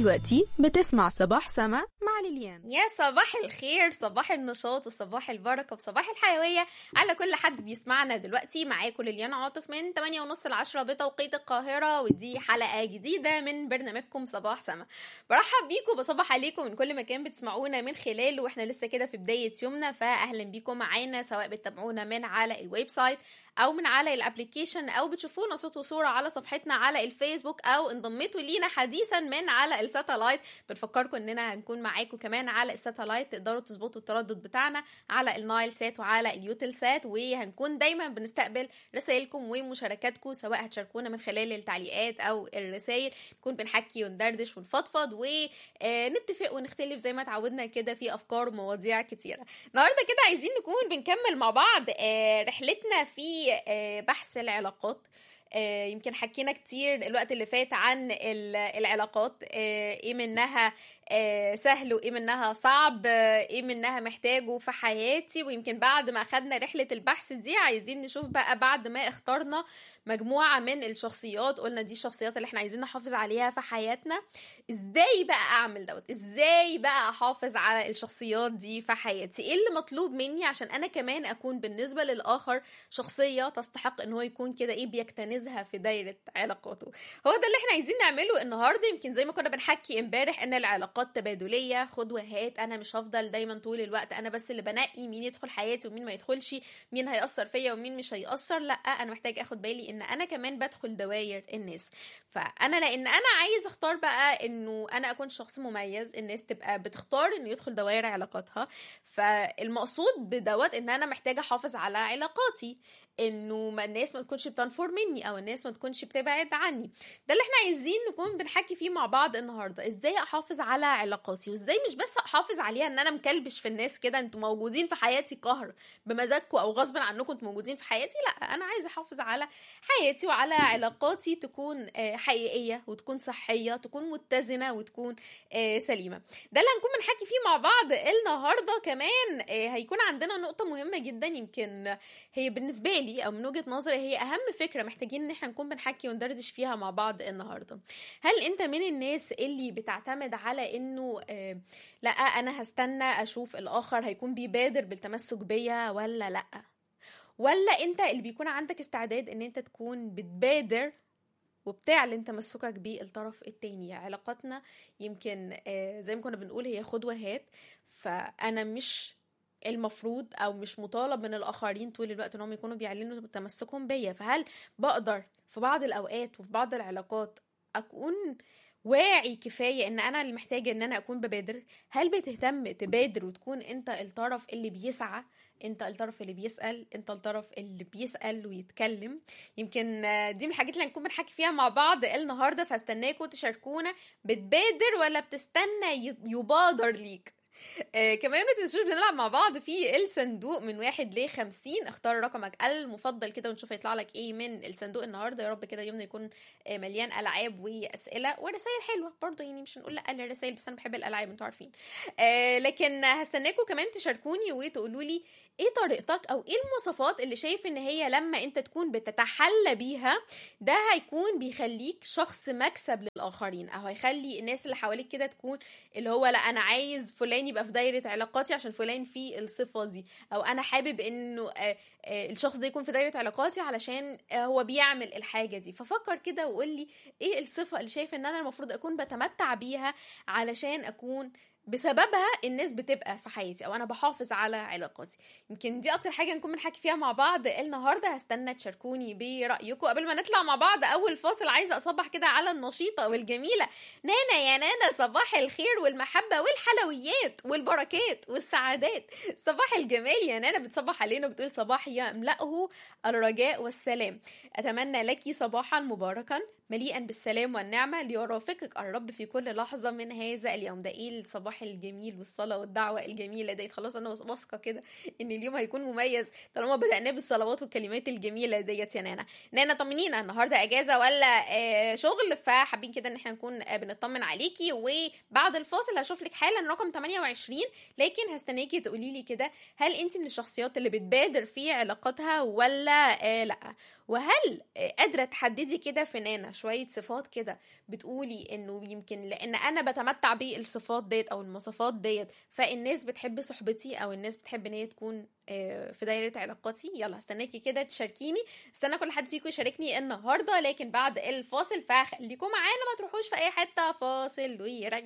دلوقتي بتسمع صباح سما مع ليليان يا صباح الخير صباح النشاط وصباح البركة وصباح الحيوية على كل حد بيسمعنا دلوقتي معاكم ليليان عاطف من 8 ونص ل 10 بتوقيت القاهرة ودي حلقة جديدة من برنامجكم صباح سما برحب بيكم بصبح عليكم من كل مكان بتسمعونا من خلاله واحنا لسه كده في بداية يومنا فأهلا بيكم معانا سواء بتتابعونا من على الويب سايت او من على الابلكيشن او بتشوفونا صوت وصوره على صفحتنا على الفيسبوك او انضميتوا لينا حديثا من على الساتلايت بنفكركم اننا هنكون معاكم كمان على الساتلايت تقدروا تظبطوا التردد بتاعنا على النايل سات وعلى اليوتل سات وهنكون دايما بنستقبل رسائلكم ومشاركاتكم سواء هتشاركونا من خلال التعليقات او الرسائل نكون بنحكي وندردش ونفضفض ونتفق ونختلف زي ما اتعودنا كده في افكار ومواضيع كتيره النهارده كده عايزين نكون بنكمل مع بعض رحلتنا في بحث العلاقات يمكن حكينا كتير الوقت اللي فات عن العلاقات ايه منها سهل وايه منها صعب ايه منها محتاجه في حياتي ويمكن بعد ما اخدنا رحله البحث دي عايزين نشوف بقى بعد ما اخترنا مجموعه من الشخصيات قلنا دي الشخصيات اللي احنا عايزين نحافظ عليها في حياتنا ازاي بقى اعمل دوت ازاي بقى احافظ على الشخصيات دي في حياتي ايه اللي مطلوب مني عشان انا كمان اكون بالنسبه للاخر شخصيه تستحق ان هو يكون كده ايه بيكتنزها في دايره علاقاته هو ده اللي احنا عايزين نعمله النهارده يمكن زي ما كنا بنحكي امبارح ان العلاقات تبادليه خد وهات انا مش هفضل دايما طول الوقت انا بس اللي بنقي مين يدخل حياتي ومين ما يدخلش مين هيأثر فيا ومين مش هيأثر لا انا محتاج اخد بالي ان انا كمان بدخل دواير الناس فانا لان انا عايز اختار بقى انه انا اكون شخص مميز الناس تبقى بتختار انه يدخل دوائر علاقاتها فالمقصود بدوت ان انا محتاجه احافظ على علاقاتي انه ما الناس ما تكونش بتنفر مني او الناس ما تكونش بتبعد عني ده اللي احنا عايزين نكون بنحكي فيه مع بعض النهارده ازاي احافظ على علاقاتي وازاي مش بس احافظ عليها ان انا مكلبش في الناس كده انتوا موجودين في حياتي قهر بمزاجكم او غصب عنكم انتوا موجودين في حياتي لا انا عايزه احافظ على حياتي وعلى علاقاتي تكون حقيقيه وتكون صحيه تكون متزنه وتكون سليمه ده اللي هنكون بنحكي فيه مع بعض النهارده كمان هيكون عندنا نقطه مهمه جدا يمكن هي بالنسبه لي لي او من وجهه نظري هي اهم فكره محتاجين ان احنا نكون بنحكي وندردش فيها مع بعض النهارده هل انت من الناس اللي بتعتمد على انه آه لا انا هستنى اشوف الاخر هيكون بيبادر بالتمسك بيا ولا لا ولا انت اللي بيكون عندك استعداد ان انت تكون بتبادر وبتعلن تمسكك بالطرف التاني علاقاتنا يمكن آه زي ما كنا بنقول هي خد وهات فانا مش المفروض او مش مطالب من الاخرين طول الوقت انهم يكونوا بيعلنوا تمسكهم بيا فهل بقدر في بعض الاوقات وفي بعض العلاقات اكون واعي كفاية ان انا اللي محتاجة ان انا اكون ببادر هل بتهتم تبادر وتكون انت الطرف اللي بيسعى انت الطرف اللي بيسأل انت الطرف اللي بيسأل ويتكلم يمكن دي من الحاجات اللي هنكون بنحكي فيها مع بعض النهاردة فاستناكم تشاركونا بتبادر ولا بتستنى يبادر ليك آه كمان ما تنسوش بنلعب مع بعض في الصندوق من واحد ل 50 اختار رقمك المفضل كده ونشوف هيطلع لك ايه من الصندوق النهارده يا رب كده يومنا يكون آه مليان العاب واسئله ورسائل حلوه برضه يعني مش هنقول لا للرسائل بس انا بحب الالعاب انتوا عارفين آه لكن هستناكم كمان تشاركوني وتقولوا لي ايه طريقتك او ايه المواصفات اللي شايف ان هي لما انت تكون بتتحلى بيها ده هيكون بيخليك شخص مكسب للاخرين او هيخلي الناس اللي حواليك كده تكون اللي هو لا انا عايز فلان يبقى في دايره علاقاتي عشان فلان فيه الصفه دي او انا حابب انه آه آه الشخص ده يكون في دايره علاقاتي علشان آه هو بيعمل الحاجه دي ففكر كده وقول لي ايه الصفه اللي شايف ان انا المفروض اكون بتمتع بيها علشان اكون بسببها الناس بتبقى في حياتي او انا بحافظ على علاقاتي يمكن دي اكتر حاجه نكون بنحكي فيها مع بعض النهارده هستنى تشاركوني برايكم قبل ما نطلع مع بعض اول فاصل عايزه اصبح كده على النشيطه والجميله نانا يا نانا صباح الخير والمحبه والحلويات والبركات والسعادات صباح الجمال يا نانا بتصبح علينا وبتقول صباح يملأه الرجاء والسلام اتمنى لك صباحا مباركا مليئا بالسلام والنعمه ليرافقك الرب في كل لحظه من هذا اليوم ده ايه الصباح الصباح الجميل والصلاه والدعوه الجميله ديت خلاص انا واثقه كده ان اليوم هيكون مميز طالما بدأناه بالصلوات والكلمات الجميله ديت يا نانا نانا طمنينا النهارده اجازه ولا آه شغل فحابين كده ان احنا نكون آه بنطمن عليكي وبعد الفاصل هشوف لك حالا رقم 28 لكن هستناكي تقولي لي كده هل انت من الشخصيات اللي بتبادر في علاقاتها ولا آه لا وهل آه قادره تحددي كده في نانا شويه صفات كده بتقولي انه يمكن لان انا بتمتع بالصفات ديت او المواصفات ديت فالناس بتحب صحبتي او الناس بتحب ان هي تكون في دايره علاقاتي يلا هستناكي كده تشاركيني استنى كل حد فيكم يشاركني النهارده لكن بعد الفاصل فخليكم معانا ما تروحوش في اي حته فاصل وراجع